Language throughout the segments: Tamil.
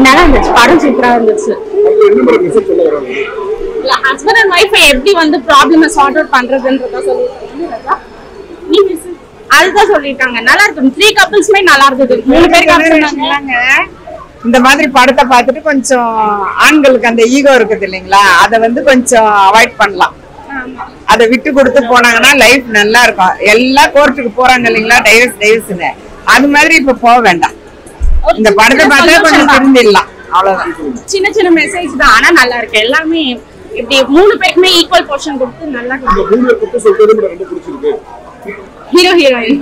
நல்லா இருந்துச்சு படம் சூப்பரா இருந்துச்சு அது என்ன மாதிரி மெசேஜ் சொல்ல வராங்க ஹஸ்பண்ட் அண்ட் ஒய்ஃபை எப்படி வந்து ப்ராப்ளம சார்ட் அவுட் பண்றதுன்றத சொல்லிருக்காங்க நீ miss. அதுதான் சொல்லிட்டாங்க நல்லா இருக்கு த்ரீ கப்பிள்ஸ்மே நல்லா இருந்தது மூணு பேருக்கு சொன்னாங்க இல்லைங்க இந்த மாதிரி படத்தை பார்த்துட்டு கொஞ்சம் ஆண்களுக்கு அந்த ஈகோ இருக்குது இல்லைங்களா அதை வந்து கொஞ்சம் அவாய்ட் பண்ணலாம் அதை விட்டு கொடுத்து போனாங்கன்னா லைஃப் நல்லா இருக்கும் எல்லா கோர்ட்டுக்கு போறாங்க இல்லைங்களா டைவர்ஸ் டைவர்ஸ்னு அது மாதிரி இப்ப போக வேண்டாம் இந்த படத்தை பார்த்தா கொஞ்சம் திருந்திடலாம் அவ்வளவுதான் சின்ன சின்ன மெசேஜ் தான் ஆனா நல்லா இருக்கு எல்லாமே இப்படி மூணு பேருக்குமே ஈக்குவல் போர்ஷன் கொடுத்து நல்லா இந்த மூணு பத்தி சொல்றது எனக்கு ரொம்ப பிடிச்சிருக்கு ஹீரோ ஹீரோயின்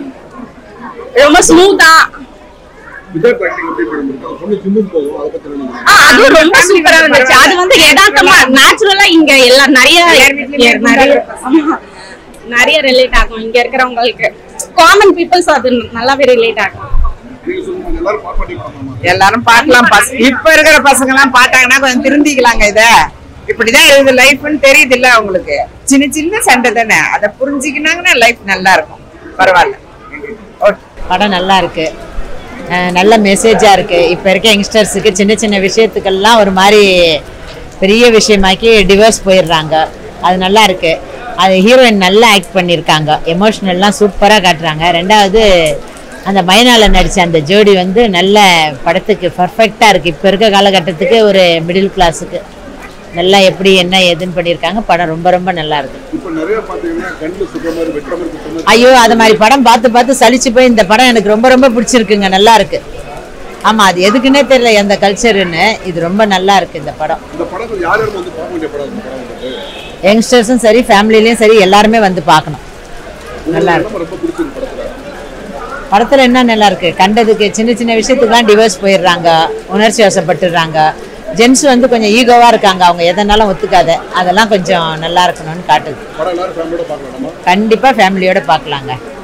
ரொம்ப ஸ்மூத்தா விதார்த் ஆக்டிங் எப்படி மேடம் இருக்கு அந்த பொண்ணு ஜிம்முக்கு போகும் அதை பத்தி என்ன ஆ, அது ரொம்ப சூப்பரா இருந்துச்சு அது வந்து யதார்த்தமா நேச்சுரலா இங்க எல்லாம் நிறைய நிறைய ஆமா. நிறைய ரிலேட் ஆகும் இங்க இருக்கிறவங்களுக்கு காமன் பீப்புள்ஸ் அது நல்லாவே ரிலேட் ஆகும் நீங்க சொல்லுங்க எல்லாரும் பார்க்க மாட்டீங்க எல்லாரும் பார்க்கலாம் பச- இப்ப இருக்கிற பசங்க எல்லாம் பார்த்தாங்கன்னா கொஞ்சம் திருந்திக்கலாங்க இத இப்படிதான் இது லைஃப்னு தெரியுது இல்ல அவங்களுக்கு சின்ன சின்ன சண்டை தானே அதை புரிஞ்சுக்கினாங்கன்னா லைஃப் நல்லா இருக்கும் பரவாயில்ல ஓகே படம் நல்லா இருக்கு அஹ் நல்ல மெசேஜா இருக்கு இப்போ இருக்க யங்ஸ்டர்ஸுக்கு சின்ன சின்ன விஷயத்துக்கெல்லாம் ஒரு மாதிரி பெரிய விஷயமாக்கி டிவோர்ஸ் போயிடுறாங்க அது நல்லா இருக்கு அது ஹீரோயின் நல்லா ஆக்ட் பண்ணியிருக்காங்க எமோஷ்னல்லாம் சூப்பராக காட்டுறாங்க ரெண்டாவது அந்த மைனால நடித்த அந்த ஜோடி வந்து நல்ல படத்துக்கு பர்ஃபெக்டாக இருக்குது இப்போ இருக்க காலகட்டத்துக்கு ஒரு மிடில் கிளாஸுக்கு நல்லா எப்படி என்ன ஏதுன்னு பண்ணியிருக்காங்க படம் ரொம்ப ரொம்ப நல்லா இருக்கு இப்ப நிறைய பாத்தீங்கன்னா கண்ணுல சுத்த மாதிரி வெட்டுற மாதிரி குத்துற மாதிரி ஐயோ அது மாதிரி படம் பார்த்து பார்த்து சலிச்சு போய் இந்த படம் எனக்கு ரொம்ப ரொம்ப பிடிச்சிருக்குங்க நல்லா இருக்கு ஆமா அது எதுக்குன்னே தெரியல எந்த கல்ச்சருன்னு இது ரொம்ப நல்லா இருக்கு இந்த படம் இந்த படத்தை யார் யாரும் வந்து பார்க்க வேண்டிய படம் இந்த படம் வந்துட்டு யங்ஸ்டர்ஸும் சரி ஃபேமிலிலையும் சரி எல்லாருமே வந்து பார்க்கணும் நல்லா இருக்கு ரொம்ப ரொம்ப பிடிச்சிருக்கு படத்துல படத்துல என்ன நல்லா இருக்கு கண்டதுக்கு சின்ன சின்ன விஷயத்துக்குலாம் டிவோர்ஸ் போயிடுறாங்க உணர்ச்சி வசப்பட்டுடுறாங்க ஜென்ஸ் வந்து கொஞ்சம் ஈகோவா இருக்காங்க அவங்க எதனாலும் ஒத்துக்காத அதெல்லாம் கொஞ்சம் நல்லா இருக்கணும்னு காட்டுது படம் எல்லாரும் ஃபேமிலியோட பார்க்கலாம் நம்ம கண்டிப்பா ஃபேமிலியோட பார்க்கலாங்க